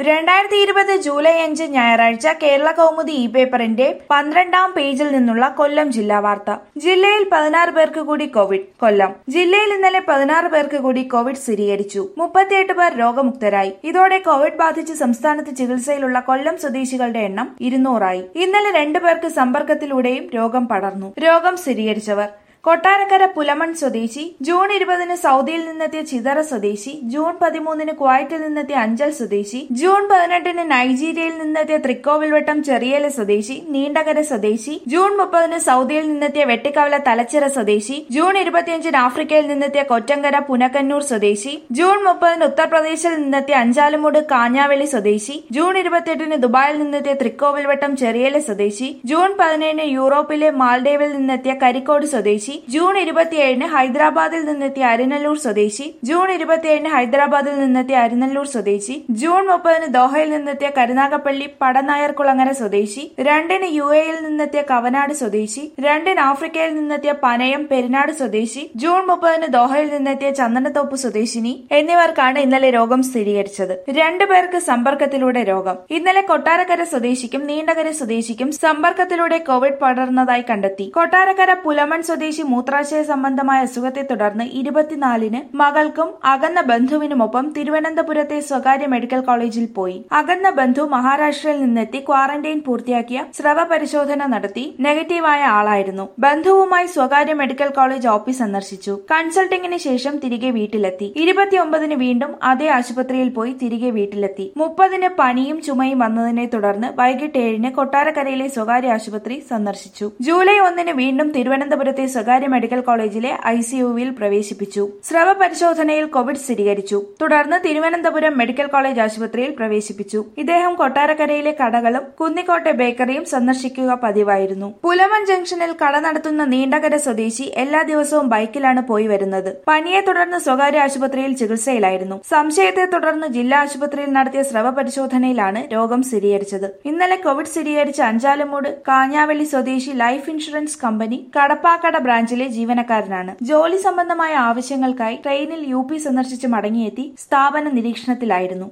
രണ്ടായിരത്തി ഇരുപത് ജൂലൈ അഞ്ച് ഞായറാഴ്ച കേരള കൗമുദി ഇ പേപ്പറിന്റെ പന്ത്രണ്ടാം പേജിൽ നിന്നുള്ള കൊല്ലം ജില്ലാ വാർത്ത ജില്ലയിൽ പതിനാറ് പേർക്ക് കൂടി കോവിഡ് കൊല്ലം ജില്ലയിൽ ഇന്നലെ പതിനാറ് പേർക്ക് കൂടി കോവിഡ് സ്ഥിരീകരിച്ചു മുപ്പത്തിയെട്ട് പേർ രോഗമുക്തരായി ഇതോടെ കോവിഡ് ബാധിച്ച് സംസ്ഥാനത്ത് ചികിത്സയിലുള്ള കൊല്ലം സ്വദേശികളുടെ എണ്ണം ഇരുന്നൂറായി ഇന്നലെ രണ്ടു പേർക്ക് സമ്പർക്കത്തിലൂടെയും രോഗം പടർന്നു രോഗം സ്ഥിരീകരിച്ചവർ കൊട്ടാരക്കര പുലമൺ സ്വദേശി ജൂൺ ഇരുപതിന് സൗദിയിൽ നിന്നെത്തിയ ചിതറ സ്വദേശി ജൂൺ പതിമൂന്നിന് കുവൈറ്റിൽ നിന്നെത്തിയ അഞ്ചൽ സ്വദേശി ജൂൺ പതിനെട്ടിന് നൈജീരിയയിൽ നിന്നെത്തിയ തൃക്കോവിൽവട്ടം ചെറിയല സ്വദേശി നീണ്ടകര സ്വദേശി ജൂൺ മുപ്പതിന് സൗദിയിൽ നിന്നെത്തിയ വെട്ടിക്കവല തലച്ചിറ സ്വദേശി ജൂൺ ഇരുപത്തിയഞ്ചിന് ആഫ്രിക്കയിൽ നിന്നെത്തിയ കൊറ്റങ്കര പുനക്കന്നൂർ സ്വദേശി ജൂൺ മുപ്പതിന് ഉത്തർപ്രദേശിൽ നിന്നെത്തിയ അഞ്ചാലുമൂട് കാഞ്ഞാവെളി സ്വദേശി ജൂൺ ഇരുപത്തിയെട്ടിന് ദുബായിൽ നിന്നെത്തിയ തൃക്കോവിൽവട്ടം ചെറിയല സ്വദേശി ജൂൺ പതിനേഴിന് യൂറോപ്പിലെ മാൽഡേവിൽ നിന്നെത്തിയ കരിക്കോട് സ്വദേശി ജൂൺ ഇരുപത്തിയേഴിന് ഹൈദരാബാദിൽ നിന്നെത്തിയ അരിനല്ലൂർ സ്വദേശി ജൂൺ ഇരുപത്തിയേഴിന് ഹൈദരാബാദിൽ നിന്നെത്തിയ അരിനല്ലൂർ സ്വദേശി ജൂൺ മുപ്പതിന് ദോഹയിൽ നിന്നെത്തിയ കരുനാഗപ്പള്ളി പടനായർകുളങ്ങര സ്വദേശി രണ്ടിന് യു എയിൽ നിന്നെത്തിയ കവനാട് സ്വദേശി രണ്ടിന് ആഫ്രിക്കയിൽ നിന്നെത്തിയ പനയം പെരിനാട് സ്വദേശി ജൂൺ മുപ്പതിന് ദോഹയിൽ നിന്നെത്തിയ ചന്ദനത്തോപ്പ് സ്വദേശിനി എന്നിവർക്കാണ് ഇന്നലെ രോഗം സ്ഥിരീകരിച്ചത് രണ്ടു പേർക്ക് സമ്പർക്കത്തിലൂടെ രോഗം ഇന്നലെ കൊട്ടാരക്കര സ്വദേശിക്കും നീണ്ടകര സ്വദേശിക്കും സമ്പർക്കത്തിലൂടെ കോവിഡ് പടർന്നതായി കണ്ടെത്തി കൊട്ടാരക്കര പുലമൺ സ്വദേശി മൂത്രാശയ സംബന്ധമായ അസുഖത്തെ തുടർന്ന് ഇരുപത്തിനാലിന് മകൾക്കും അകന്ന ബന്ധുവിനുമൊപ്പം തിരുവനന്തപുരത്തെ സ്വകാര്യ മെഡിക്കൽ കോളേജിൽ പോയി അകന്ന ബന്ധു മഹാരാഷ്ട്രയിൽ നിന്നെത്തി ക്വാറന്റൈൻ പൂർത്തിയാക്കിയ സ്രവ പരിശോധന നടത്തി നെഗറ്റീവായ ആളായിരുന്നു ബന്ധുവുമായി സ്വകാര്യ മെഡിക്കൽ കോളേജ് ഓഫീസ് സന്ദർശിച്ചു കൺസൾട്ടിംഗിന് ശേഷം തിരികെ വീട്ടിലെത്തി ഇരുപത്തിയൊമ്പതിന് വീണ്ടും അതേ ആശുപത്രിയിൽ പോയി തിരികെ വീട്ടിലെത്തി മുപ്പതിന് പനിയും ചുമയും വന്നതിനെ തുടർന്ന് വൈകിട്ട് ഏഴിന് കൊട്ടാരക്കരയിലെ സ്വകാര്യ ആശുപത്രി സന്ദർശിച്ചു ജൂലൈ ഒന്നിന് വീണ്ടും തിരുവനന്തപുരത്തെ സ്വകാര്യ മെഡിക്കൽ കോളേജിലെ ഐസിയുവിൽ പ്രവേശിപ്പിച്ചു സ്രവ പരിശോധനയിൽ കോവിഡ് സ്ഥിരീകരിച്ചു തുടർന്ന് തിരുവനന്തപുരം മെഡിക്കൽ കോളേജ് ആശുപത്രിയിൽ പ്രവേശിപ്പിച്ചു ഇദ്ദേഹം കൊട്ടാരക്കരയിലെ കടകളും കുന്നിക്കോട്ടെ ബേക്കറിയും സന്ദർശിക്കുക പതിവായിരുന്നു പുലമൺ ജംഗ്ഷനിൽ കട നടത്തുന്ന നീണ്ടകര സ്വദേശി എല്ലാ ദിവസവും ബൈക്കിലാണ് പോയി വരുന്നത് പനിയെ തുടർന്ന് സ്വകാര്യ ആശുപത്രിയിൽ ചികിത്സയിലായിരുന്നു സംശയത്തെ തുടർന്ന് ജില്ലാ ആശുപത്രിയിൽ നടത്തിയ സ്രവ പരിശോധനയിലാണ് രോഗം സ്ഥിരീകരിച്ചത് ഇന്നലെ കോവിഡ് സ്ഥിരീകരിച്ച അഞ്ചാലുമൂട് കാഞ്ഞാവെള്ളി സ്വദേശി ലൈഫ് ഇൻഷുറൻസ് കമ്പനി കടപ്പാക്കട ബ്രാഞ്ചിലെ ജീവനക്കാരനാണ് ജോലി സംബന്ധമായ ആവശ്യങ്ങൾക്കായി ട്രെയിനിൽ യു പി സന്ദർശിച്ച് മടങ്ങിയെത്തി സ്ഥാപന നിരീക്ഷണത്തിലായിരുന്നു